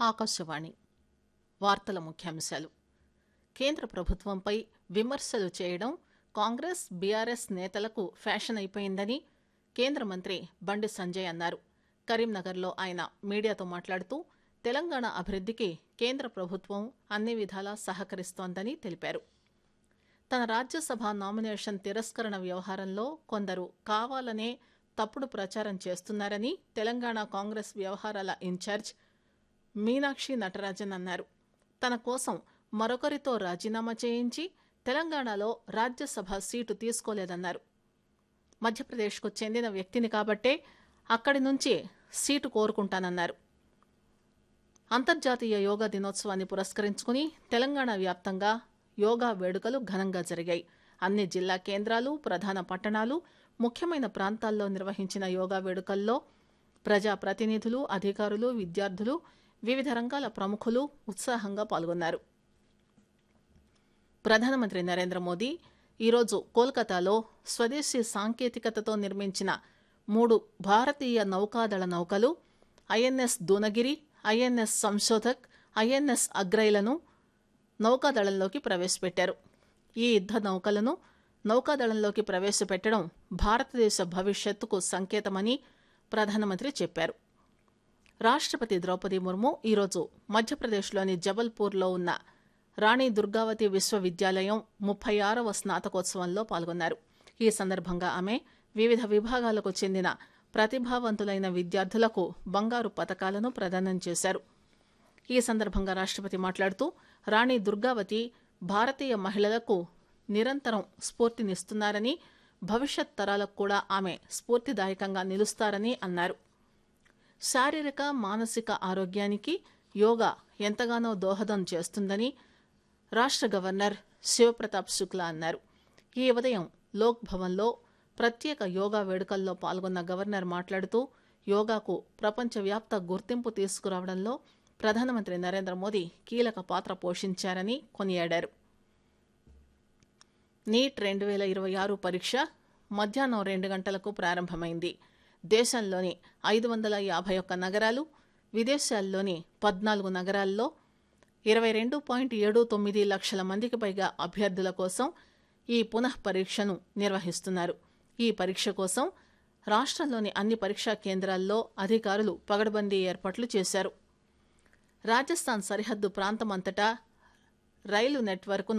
ఆకాశవాణి వార్తల ముఖ్యాంశాలు కేంద్ర ప్రభుత్వంపై విమర్శలు చేయడం కాంగ్రెస్ బీఆర్ఎస్ నేతలకు ఫ్యాషన్ అయిపోయిందని కేంద్ర మంత్రి బండి సంజయ్ అన్నారు కరీంనగర్లో ఆయన మీడియాతో మాట్లాడుతూ తెలంగాణ అభివృద్దికి కేంద్ర ప్రభుత్వం అన్ని విధాలా సహకరిస్తోందని తెలిపారు తన రాజ్యసభ నామినేషన్ తిరస్కరణ వ్యవహారంలో కొందరు కావాలనే తప్పుడు ప్రచారం చేస్తున్నారని తెలంగాణ కాంగ్రెస్ వ్యవహారాల ఇన్ఛార్జ్ మీనాక్షి నటరాజన్ అన్నారు తన కోసం మరొకరితో రాజీనామా చేయించి తెలంగాణలో రాజ్యసభ సీటు తీసుకోలేదన్నారు మధ్యప్రదేశ్కు చెందిన వ్యక్తిని కాబట్టే అక్కడి నుంచి సీటు కోరుకుంటానన్నారు అంతర్జాతీయ యోగా దినోత్సవాన్ని పురస్కరించుకుని తెలంగాణ వ్యాప్తంగా యోగా వేడుకలు ఘనంగా జరిగాయి అన్ని జిల్లా కేంద్రాలు ప్రధాన పట్టణాలు ముఖ్యమైన ప్రాంతాల్లో నిర్వహించిన యోగా వేడుకల్లో ప్రజా ప్రతినిధులు అధికారులు విద్యార్థులు వివిధ రంగాల ప్రముఖులు ఉత్సాహంగా పాల్గొన్నారు ప్రధానమంత్రి నరేంద్ర మోదీ ఈరోజు కోల్కతాలో స్వదేశీ సాంకేతికతతో నిర్మించిన మూడు భారతీయ నౌకాదళ నౌకలు INS Dunagiri INS Sanshodhak INS అగ్రైలను నౌకాదళంలోకి ప్రవేశపెట్టారు ఈ యుద్ద నౌకలను నౌకాదళంలోకి ప్రవేశపెట్టడం భారతదేశ భవిష్యత్తుకు సంకేతమని ప్రధానమంత్రి చెప్పారు రాష్ట్రపతి ద్రౌపది ముర్ము ఈరోజు మధ్యప్రదేశ్లోని జబల్పూర్లో ఉన్న రాణి దుర్గావతి విశ్వవిద్యాలయం ముప్పై ఆరవ స్నాతకోత్సవంలో పాల్గొన్నారు ఈ సందర్భంగా ఆమె వివిధ విభాగాలకు చెందిన ప్రతిభావంతులైన విద్యార్థులకు బంగారు పతకాలను ప్రదానం చేశారు ఈ సందర్భంగా రాష్ట్రపతి మాట్లాడుతూ రాణి దుర్గావతి భారతీయ మహిళలకు నిరంతరం స్ఫూర్తినిస్తున్నారని భవిష్యత్ తరాలకు కూడా ఆమె స్ఫూర్తిదాయకంగా నిలుస్తారని అన్నారు శారీరక మానసిక ఆరోగ్యానికి యోగా ఎంతగానో దోహదం చేస్తుందని రాష్ట్ర గవర్నర్ శివప్రతాప్ శుక్లా అన్నారు ఈ ఉదయం లోక్ భవన్లో ప్రత్యేక యోగా వేడుకల్లో పాల్గొన్న గవర్నర్ మాట్లాడుతూ యోగాకు ప్రపంచవ్యాప్త గుర్తింపు తీసుకురావడంలో ప్రధానమంత్రి నరేంద్ర మోదీ కీలక పాత్ర పోషించారని కొనియాడారు నీట్ రెండు వేల ఇరవై ఆరు పరీక్ష మధ్యాహ్నం రెండు గంటలకు ప్రారంభమైంది దేశంలోని ఐదు వందల యాభై ఒక్క నగరాలు విదేశాల్లోని పద్నాలుగు నగరాల్లో ఇరవై రెండు పాయింట్ ఏడు తొమ్మిది లక్షల మందికి పైగా అభ్యర్థుల కోసం ఈ పునః పరీక్షను నిర్వహిస్తున్నారు ఈ పరీక్ష కోసం రాష్ట్రంలోని అన్ని పరీక్షా కేంద్రాల్లో అధికారులు పగడబందీ ఏర్పాట్లు చేశారు రాజస్థాన్ సరిహద్దు ప్రాంతమంతటా రైలు నెట్వర్క్